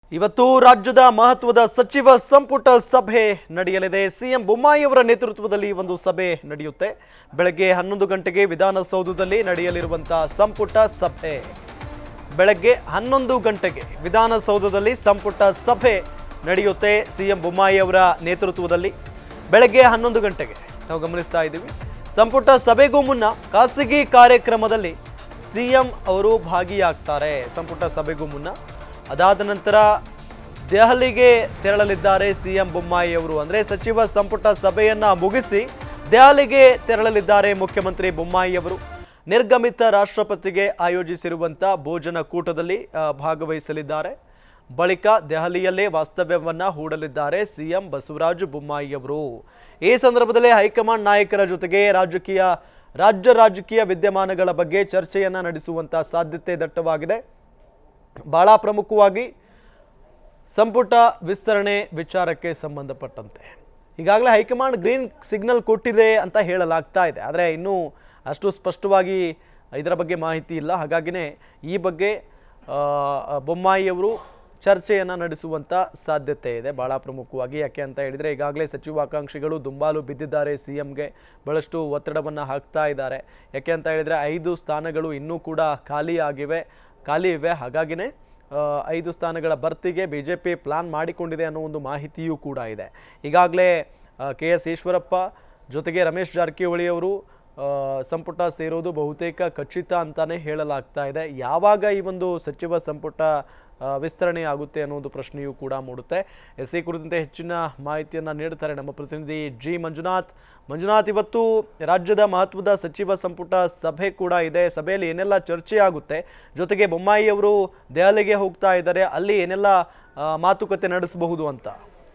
ಇವತ್ತು ರಾಜ್ಯದ ಮಹತ್ವದ ಸಚಿವ ಸಂಪುಟ ಸಭೆ ನಡೆಯಲಿದೆ ಸಿಎಂ ಬೊಮ್ಮಾಯಿಯವರ ನೇತೃತ್ವದಲ್ಲಿ ಈ ಒಂದು ಸಭೆ ನಡೆಯುತ್ತೆ ಬೆಳಗ್ಗೆ ಹನ್ನೊಂದು ಗಂಟೆಗೆ ವಿಧಾನಸೌಧದಲ್ಲಿ ನಡೆಯಲಿರುವಂತಹ ಸಂಪುಟ ಸಭೆ ಬೆಳಗ್ಗೆ ಹನ್ನೊಂದು ಗಂಟೆಗೆ ವಿಧಾನಸೌಧದಲ್ಲಿ ಸಂಪುಟ ಸಭೆ ನಡೆಯುತ್ತೆ ಸಿಎಂ ಬೊಮ್ಮಾಯಿ ಅವರ ನೇತೃತ್ವದಲ್ಲಿ ಬೆಳಗ್ಗೆ ಹನ್ನೊಂದು ಗಂಟೆಗೆ ನಾವು ಗಮನಿಸ್ತಾ ಇದ್ದೀವಿ ಸಂಪುಟ ಸಭೆಗೂ ಮುನ್ನ ಖಾಸಗಿ ಕಾರ್ಯಕ್ರಮದಲ್ಲಿ ಸಿಎಂ ಅವರು ಭಾಗಿಯಾಗ್ತಾರೆ ಸಂಪುಟ ಸಭೆಗೂ ಮುನ್ನ ಅದಾದ ನಂತರ ದೆಹಲಿಗೆ ತೆರಳಲಿದ್ದಾರೆ ಸಿಎಂ ಬೊಮ್ಮಾಯಿ ಅವರು ಅಂದರೆ ಸಚಿವ ಸಂಪುಟ ಸಭೆಯನ್ನ ಮುಗಿಸಿ ದೆಹಲಿಗೆ ತೆರಳಲಿದ್ದಾರೆ ಮುಖ್ಯಮಂತ್ರಿ ಬೊಮ್ಮಾಯಿ ಅವರು ನಿರ್ಗಮಿತ ರಾಷ್ಟ್ರಪತಿಗೆ ಆಯೋಜಿಸಿರುವಂಥ ಭೋಜನ ಕೂಟದಲ್ಲಿ ಆ, ಭಾಗವಹಿಸಲಿದ್ದಾರೆ ಬಳಿಕ ದೆಹಲಿಯಲ್ಲೇ ವಾಸ್ತವ್ಯವನ್ನ ಹೂಡಲಿದ್ದಾರೆ ಸಿಎಂ ಬಸವರಾಜ ಬೊಮ್ಮಾಯಿ ಅವರು ಈ ಸಂದರ್ಭದಲ್ಲಿ ಹೈಕಮಾಂಡ್ ನಾಯಕರ ಜೊತೆಗೆ ರಾಜಕೀಯ ರಾಜ್ಯ ರಾಜಕೀಯ ವಿದ್ಯಮಾನಗಳ ಬಗ್ಗೆ ಚರ್ಚೆಯನ್ನ ನಡೆಸುವಂತ ಸಾಧ್ಯತೆ ದಟ್ಟವಾಗಿದೆ ಬಹಳ ಪ್ರಮುಖವಾಗಿ ಸಂಪುಟ ವಿಸ್ತರಣೆ ವಿಚಾರಕ್ಕೆ ಸಂಬಂಧಪಟ್ಟಂತೆ ಈಗಾಗಲೇ ಹೈಕಮಾಂಡ್ ಗ್ರೀನ್ ಸಿಗ್ನಲ್ ಕೊಟ್ಟಿದೆ ಅಂತ ಹೇಳಲಾಗ್ತಾ ಇದೆ ಆದರೆ ಇನ್ನೂ ಅಷ್ಟು ಸ್ಪಷ್ಟವಾಗಿ ಇದರ ಬಗ್ಗೆ ಮಾಹಿತಿ ಇಲ್ಲ ಹಾಗಾಗಿನೇ ಈ ಬಗ್ಗೆ ಆ, ಬೊಮ್ಮಾಯಿಯವರು ಚರ್ಚೆಯನ್ನು ನಡೆಸುವಂಥ ಸಾಧ್ಯತೆ ಇದೆ ಭಾಳ ಪ್ರಮುಖವಾಗಿ ಯಾಕೆ ಅಂತ ಹೇಳಿದರೆ ಈಗಾಗಲೇ ಸಚಿವಾಕಾಂಕ್ಷಿಗಳು ದುಂಬಾಲು ಬಿದ್ದಿದ್ದಾರೆ ಸಿ ಎಂಗೆ ಭಾಳಷ್ಟು ಒತ್ತಡವನ್ನು ಹಾಕ್ತಾ ಇದ್ದಾರೆ ಯಾಕೆ ಅಂತ ಹೇಳಿದರೆ ಐದು ಸ್ಥಾನಗಳು ಇನ್ನೂ ಕೂಡ ಖಾಲಿ ಆಗಿವೆ ಖಾಲಿ ಇವೆ ಹಾಗಾಗಿನೇ ಆ, ಐದು ಸ್ಥಾನಗಳ ಭರ್ತಿಗೆ ಬಿ ಜೆ ಪಿ ಪ್ಲಾನ್ ಮಾಡಿಕೊಂಡಿದೆ ಅನ್ನೋ ಒಂದು ಮಾಹಿತಿಯೂ ಕೂಡ ಇದೆ ಈಗಾಗಲೇ ಕೆ ಎಸ್ ಈಶ್ವರಪ್ಪ ಜೊತೆಗೆ ರಮೇಶ್ ಜಾರಕಿಹೊಳಿ ಅವರು ಆ, ಸಂಪುಟ ಸೇರೋದು ಬಹುತೇಕ ಖಚಿತ ಅಂತಾನೆ ಹೇಳಲಾಗ್ತಾ ಇದೆ ಯಾವಾಗ ಈ ಒಂದು ಸಚಿವ ಸಂಪುಟ ಆ, ವಿಸ್ತರಣೆ ಆಗುತ್ತೆ ಅನ್ನೋ ಒಂದು ಪ್ರಶ್ನೆಯೂ ಕೂಡ ಮೂಡುತ್ತೆ ಎಸ್ ಈ ಕುರಿತಂತೆ ಹೆಚ್ಚಿನ ಮಾಹಿತಿಯನ್ನು ನೀಡ್ತಾರೆ ನಮ್ಮ ಪ್ರತಿನಿಧಿ ಜಿ ಮಂಜುನಾಥ್ ಮಂಜುನಾಥ್ ಇವತ್ತು ರಾಜ್ಯದ ಮಹತ್ವದ ಸಚಿವ ಸಂಪುಟ ಸಭೆ ಕೂಡ ಇದೆ ಸಭೆಯಲ್ಲಿ ಏನೆಲ್ಲ ಚರ್ಚೆ ಆಗುತ್ತೆ ಜೊತೆಗೆ ಬೊಮ್ಮಾಯಿ ಅವರು ದೆಹಲಿಗೆ ಹೋಗ್ತಾ ಇದ್ದಾರೆ ಅಲ್ಲಿ ಏನೆಲ್ಲ ಆ, ಮಾತುಕತೆ ನಡೆಸಬಹುದು ಅಂತ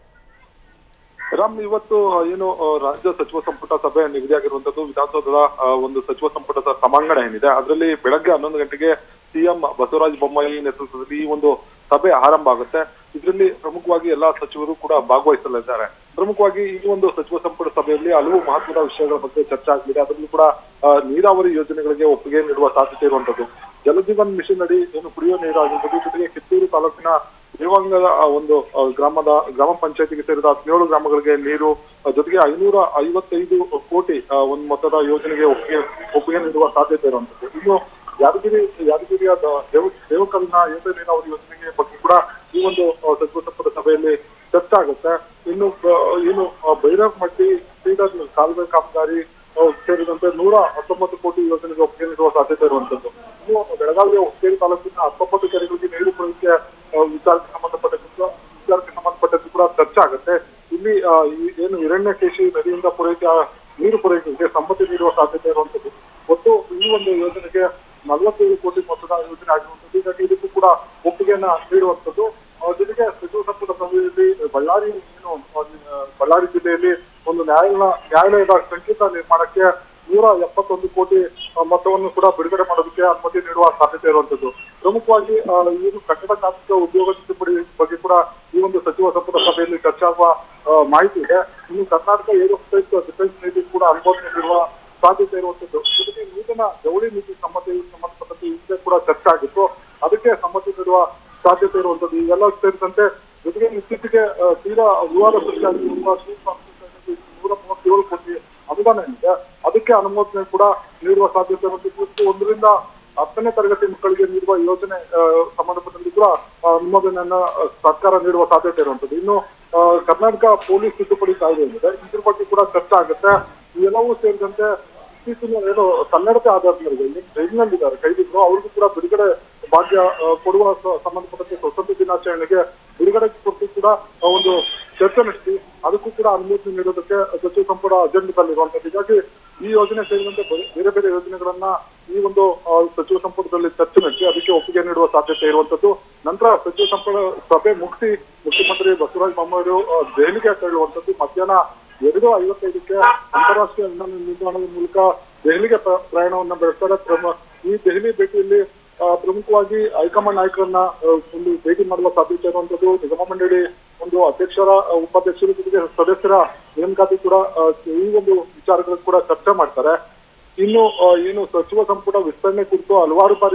ರಾಮ್ ಇವತ್ತು ಏನು ಆ, ರಾಜ್ಯ ಸಚಿವ ಸಂಪುಟ ಸಭೆ ನಿಗದಿಯಾಗಿರುವಂತದ್ದು ವಿಧಾನಸೌಧದ ಆ, ಒಂದು ಸಚಿವ ಸಂಪುಟದ ಸಭಾಂಗಣ ಏನಿದೆ ಅದರಲ್ಲಿ ಬೆಳಗ್ಗೆ ಹನ್ನೊಂದು ಗಂಟೆಗೆ ಸಿಎಂ ಬಸವರಾಜ ಬೊಮ್ಮಾಯಿ ನೇತೃತ್ವದಲ್ಲಿ ಈ ಒಂದು ಸಭೆ ಆರಂಭ ಆಗುತ್ತೆ ಇದರಲ್ಲಿ ಪ್ರಮುಖವಾಗಿ ಎಲ್ಲಾ ಸಚಿವರು ಕೂಡ ಭಾಗವಹಿಸಲಿದ್ದಾರೆ ಪ್ರಮುಖವಾಗಿ ಈ ಒಂದು ಸಚಿವ ಸಂಪುಟ ಸಭೆಯಲ್ಲಿ ಹಲವು ಮಹತ್ವದ ವಿಷಯಗಳ ಬಗ್ಗೆ ಚರ್ಚೆ ಆಗಲಿದೆ ಅದರಲ್ಲೂ ಕೂಡ ಆ, ನೀರಾವರಿ ಯೋಜನೆಗಳಿಗೆ ಒಪ್ಪಿಗೆ ನೀಡುವ ಸಾಧ್ಯತೆ ಇರುವಂತದ್ದು ಜಲಜೀವನ್ ಮಿಷನ್ ಅಡಿ ಏನು ಕುಡಿಯುವ ನೀರು ಆಗಿರ್ಬೋದು ಜೊತೆಗೆ ಕಿತ್ತೂರು ತಾಲೂಕಿನ ದೇವಾಂಗದ ಆ ಒಂದು ಆ, ಗ್ರಾಮದ ಗ್ರಾಮ ಪಂಚಾಯತಿಗೆ ಸೇರಿದ ಹದಿನೇಳು ಗ್ರಾಮಗಳಿಗೆ ನೀರು ಆ, ಜೊತೆಗೆ ಐನೂರ ಐವತ್ತೈದು ಕೋಟಿ ಆ, ಒಂದು ಮೊತ್ತದ ಯೋಜನೆಗೆ ಒಪ್ಪಿಗೆ ಒಪ್ಪಿಗೆ ನೀಡುವ ಸಾಧ್ಯತೆ ಇರುವಂತದ್ದು ಇನ್ನು ಯಾದಗಿರಿ ಯಾದಗಿರಿಯ ದ- ದೇವ ದೇವಕಲ್ನ ಏತ ನೀರಾವರಿ ಯೋಜನೆಗೆ ಬಗ್ಗೆ ಕೂಡ ಈ ಒಂದು ಆ, ಸಚಿವ ಸಂಪುಟ ಸಭೆಯಲ್ಲಿ ಚರ್ಚೆ ಆಗುತ್ತೆ ಇನ್ನು ಆ, ಏನು ಆ, ಭೈರವಮಟ್ಟಿ ಫೀಡರ್ ಕಾಲುವೆ ಕಾಮಗಾರಿ ಆ, ಸೇರಿದಂತೆ ನೂರ ಹತ್ತೊಂಬತ್ತು ಕೋಟಿ ಯೋಜನೆಗೆ ಒಪ್ಪಿಗೆ ನೀಡುವ ಸಾಧ್ಯತೆ ಇರುವಂತದ್ದು ಇನ್ನು ಬೆಳಗಾವಿಯ ಹುಕ್ಕೇರಿ ತಾಲೂಕಿನ ಹತ್ತೊಂಬತ್ತು ಕೆರೆಗಳಿಗೆ ನೀರು ಪೂರೈಕೆ ಆ, ವಿಚಾರಕ್ಕೆ ಸಂಬಂಧಪಟ್ಟದ್ದು ವಿಚಾರಕ್ಕೆ ಸಂಬಂಧಪಟ್ಟದ್ದು ಕೂಡ ಚರ್ಚೆ ಆಗುತ್ತೆ ಇಲ್ಲಿ ಆ, ಈ ಏನು ಹಿರಣ್ಯಕೇಶಿ ನದಿಯಿಂದ ಪೂರೈಕೆ ಆ, ನೀರು ಪೂರೈಕೆಗೆ ಸಮ್ಮತಿ ನೀಡುವ ಸಾಧ್ಯತೆ ಇರುವಂತದ್ದು ಒಟ್ಟು ಈ ಒಂದು ಯೋಜನೆಗೆ ನಲವತ್ತೇಳು ಕೋಟಿ ಮೊತ್ತದ ಯೋಜನೆ ಆಗಿರುವಂತದ್ದು ಹೀಗಾಗಿ ಇದಕ್ಕೂ ಕೂಡ ಒಪ್ಪಿಗೆಯನ್ನ ನೀಡುವಂತದ್ದು ಆ, ಜೊತೆಗೆ ಸಚಿವ ಸಂಪುಟ ಸಭೆಯಲ್ಲಿ ಬಳ್ಳಾರಿ ಏನು ಆ, ಬಳ್ಳಾರಿ ಜಿಲ್ಲೆಯಲ್ಲಿ ಒಂದು ನ್ಯಾಯಾಲಯ ನ್ಯಾಯಾಲಯದ ಸಂಕೀರ್ಣ ನಿರ್ಮಾಣಕ್ಕೆ ನೂರ ಎಪ್ಪತ್ತೊಂದು ಕೋಟಿ ಆ, ಮೊತ್ತವನ್ನು ಕೂಡ ಬಿಡುಗಡೆ ಮಾಡೋದಕ್ಕೆ ಅನುಮತಿ ನೀಡುವ ಸಾಧ್ಯತೆ ಇರುವಂತದ್ದು ಪ್ರಮುಖವಾಗಿ ಆ, ಏನು ಕಟ್ಟಡ ಖಾತೆ ಉದ್ಯೋಗ ತಿದ್ದುಪಡಿ ಬಗ್ಗೆ ಕೂಡ ಈ ಒಂದು ಸಚಿವ ಸಂಪುಟ ಸಭೆಯಲ್ಲಿ ಚರ್ಚೆ ಆಗುವ ಆ, ಮಾಹಿತಿ ಇದೆ ಇನ್ನು ಕರ್ನಾಟಕ ಏರೋಸ್ಪೇಸ್ ಡಿಫೆನ್ಸ್ ನೀತಿ ಕೂಡ ಅನುಮೋದನೆ ನೀಡುವ ಸಾಧ್ಯತೆ ಇರುವಂತದ್ದು ಜೊತೆಗೆ ನೂತನ ಜವಳಿ ನೀತಿ ಸಮ್ಮತಿ ಸಂಬಂಧಪಟ್ಟಂತೆ ಹಿಂದೆ ಕೂಡ ಚರ್ಚೆ ಆಗಿತ್ತು ಅದಕ್ಕೆ ಸಮ್ಮತಿ ನೀಡುವ ಸಾಧ್ಯತೆ ಇರುವಂತದ್ದು ಇವೆಲ್ಲ ಸೇರಿದಂತೆ ಜೊತೆಗೆ ಇತ್ತೀಚೆಗೆ ಆ, ತೀರಾ ವಿವಾದ ಸೃಷ್ಟಿಯಾಗಿರುವ ಸ್ಟೀಲ್ ಸಂಸ್ಥೆ ನೂರ ಮೂವತ್ತೇಳು ಕೋಟಿ ಅನುದಾನ ಏನಿದೆ ಅದಕ್ಕೆ ಅನುಮೋದನೆ ಕೂಡ ನೀಡುವ ಸಾಧ್ಯತೆ ಇರುವಂತದ್ದು ಇದು ಒಂದರಿಂದ ಹತ್ತನೇ ತರಗತಿ ಮಕ್ಕಳಿಗೆ ನೀಡುವ ಯೋಜನೆ ಆ, ಸಂಬಂಧಪಟ್ಟಂತೆ ಕೂಡ ಆ, ಅನುಮೋದನೆಯನ್ನ ಆ, ಸರ್ಕಾರ ನೀಡುವ ಸಾಧ್ಯತೆ ಇರುವಂತದ್ದು ಇನ್ನು ಆ, ಕರ್ನಾಟಕ ಪೊಲೀಸ್ ತಿದ್ದುಪಡಿ ಕಾಯ್ದೆ ಏನಿದೆ ಇದ್ರ ಬಗ್ಗೆ ಕೂಡ ಚರ್ಚೆ ಆಗುತ್ತೆ ಇವೆಲ್ಲವೂ ಸೇರಿದಂತೆ ಇತ್ತೀಚಿನ ಏನು ಕನ್ನಡತೆ ಆಧಾರದ ಮೇಲೆ ಏನು ಜೈಲಿನಲ್ಲಿದ್ದಾರೆ ಕೈದಿದ್ರು ಅವ್ರಿಗೂ ಕೂಡ ಬಿಡುಗಡೆ ಭಾಗ್ಯ ಆ, ಕೊಡುವ ಸ- ಸಂಬಂಧಪಟ್ಟಂತೆ ಸ್ವತಂತ್ರ ದಿನಾಚರಣೆಗೆ ಬಿಡುಗಡೆ ಕೊಟ್ಟು ಕೂಡ ಆ, ಒಂದು ಚರ್ಚೆ ನಡೆಸಿ ಅದಕ್ಕೂ ಕೂಡ ಅನುಮೋದನೆ ನೀಡೋದಕ್ಕೆ ಸಚಿವ ಸಂಪುಟ ಅಜೆಂಡದಲ್ಲಿರುವಂತದ್ದು ಹೀಗಾಗಿ ಈ ಯೋಜನೆ ಸೇರಿದಂತೆ ಬೇರೆ- ಬೇರೆ ಬೇರೆ ಯೋಜನೆಗಳನ್ನ ಈ ಒಂದು ಆ, ಸಚಿವ ಸಂಪುಟದಲ್ಲಿ ಚರ್ಚೆ ನಡೆಸಿ ಅದಕ್ಕೆ ಒಪ್ಪಿಗೆ ನೀಡುವ ಸಾಧ್ಯತೆ ಇರುವಂತದ್ದು ನಂತರ ಸಚಿವ ಸಂಪುಟ ಸಭೆ ಮುಗಿಸಿ ಮುಖ್ಯಮಂತ್ರಿ ಬಸವರಾಜ ಬೊಮ್ಮಾಯಿ ಅವರು ದೆಹಲಿಗೆ ತೆರಳುವಂತದ್ದು ಮಧ್ಯಾಹ್ನ ಎರಡು ಐವತ್ತೈದಕ್ಕೆ ಅಂತಾರಾಷ್ಟ್ರೀಯ ವಿಮಾನ ನಿಲ್ದಾಣದ ಮೂಲಕ ದೆಹಲಿಗೆ ಪ್ರ- ಪ್ರಯಾಣವನ್ನ ಬೆಳೆಸ್ತಾರೆ ಪ್ರಮ- ಈ ದೆಹಲಿ ಭೇಟಿಯಲ್ಲಿ ಆ, ಪ್ರಮುಖವಾಗಿ ಹೈಕಮಾಂಡ್ ನಾಯಕರನ್ನ ಆ, ಒಂದು ಭೇಟಿ ಮಾಡುವ ಸಾಧ್ಯತೆ ಇರುವಂತದ್ದು ನಿಗಮ ಮಂಡಳಿ ಒಂದು ಅಧ್ಯಕ್ಷರ ಆ, ಉಪಾಧ್ಯಕ್ಷರ ಜೊತೆಗೆ ಸದಸ್ಯರ ನೇಮಕಾತಿ ಕೂಡ ಆ, ಈ ಒಂದು ವಿಚಾರಗಳು ಕೂಡ ಚರ್ಚೆ ಮಾಡ್ತಾರೆ ಇನ್ನು ಆ, ಏನು ಸಚಿವ ಸಂಪುಟ ವಿಸ್ತರಣೆ ಕುರಿತು ಹಲವಾರು ಬಾರಿ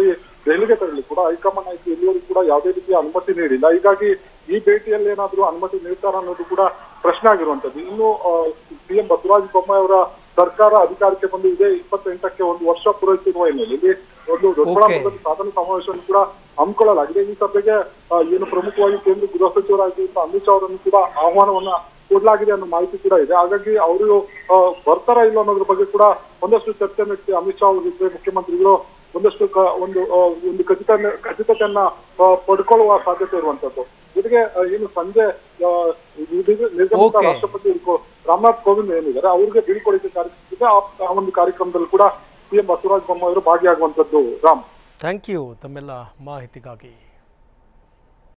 ದೆಹಲಿಗೆ ತೆರಳಿ ಕೂಡ ಹೈಕಮಾಂಡ್ ನಾಯಕರು ಇಲ್ಲಿವರೆಗೂ ಕೂಡ ಯಾವುದೇ ರೀತಿಯ ಅನುಮತಿ ನೀಡಿಲ್ಲ ಹೀಗಾಗಿ ಈ ಭೇಟಿಯಲ್ಲಿ ಏನಾದ್ರೂ ಅನುಮತಿ ನೀಡ್ತಾರ ಅನ್ನೋದು ಕೂಡ ಪ್ರಶ್ನೆ ಆಗಿರುವಂತದ್ದು ಇನ್ನು ಸಿಎಂ ಬಸವರಾಜ ಬೊಮ್ಮಾಯಿ ಅವರ ಸರ್ಕಾರ ಅಧಿಕಾರಕ್ಕೆ ಬಂದು ಇದೇ ಇಪ್ಪತ್ತೆಂಟಕ್ಕೆ ಒಂದು ವರ್ಷ ಪೂರೈಸಿರುವ ಹಿನ್ನೆಲೆಯಲ್ಲಿ ಒಂದು ದೊಡ್ಡಬಳ್ಳಾಪುರದಲ್ಲಿ ಸಾಧನ ಸಮಾವೇಶವನ್ನು ಕೂಡ ಹಮ್ಮಿಕೊಳ್ಳಲಾಗಿದೆ ಈ ಸಭೆಗೆ ಆ, ಏನು ಪ್ರಮುಖವಾಗಿ ಕೇಂದ್ರ ಗೃಹ ಸಚಿವರಾಗಿದ್ದ ಅಮಿತ್ ಶಾ ಅವರನ್ನು ಕೂಡ ಆಹ್ವಾನವನ್ನ ಕೊಡಲಾಗಿದೆ ಅನ್ನೋ ಮಾಹಿತಿ ಕೂಡ ಇದೆ ಹಾಗಾಗಿ ಅವರು ಆ, ಬರ್ತಾರಾ ಇಲ್ಲ ಅನ್ನೋದ್ರ ಬಗ್ಗೆ ಕೂಡ ಒಂದಷ್ಟು ಚರ್ಚೆ ನಡೆಸಿ ಅಮಿತ್ ಶಾ ಅವರ ಜೊತೆ ಮುಖ್ಯಮಂತ್ರಿಗಳು ಒಂದಷ್ಟು ಕ- ಒಂದು ಆ, ಒಂದು ಖಚಿತ ಖಚಿತತೆಯನ್ನ ಆ, ಪಡ್ಕೊಳ್ಳುವ ಸಾಧ್ಯತೆ ಇರುವಂತದ್ದು ಜೊತೆಗೆ ಆ, ಏನು ಸಂಜೆ ಆ, ನಿರ್- ನಿರ್ಗಮಿತ Okay. ರಾಷ್ಟ್ರಪತಿ ಕೋ- ರಾಮನಾಥ್ ಕೋವಿಂದ್ ಏನಿದ್ದಾರೆ ಅವ್ರಿಗೆ ಬೀಳ್ಕೊಡುಗೆ ಕಾರ್ಯಕ್ರಮ ಇದೆ ಆ ಆ ಒಂದು ಕಾರ್ಯಕ್ರಮದಲ್ಲಿ ಕೂಡ ಸಿಎಂ ಬಸವರಾಜ ಬೊಮ್ಮಾಯಿ ಅವರು ಭಾಗಿಯಾಗುವಂತದ್ದು ರಾಮ್ ಥ್ಯಾಂಕ್ ಯು ತಮ್ಮೆಲ್ಲ ಮಾಹಿತಿಗಾಗಿ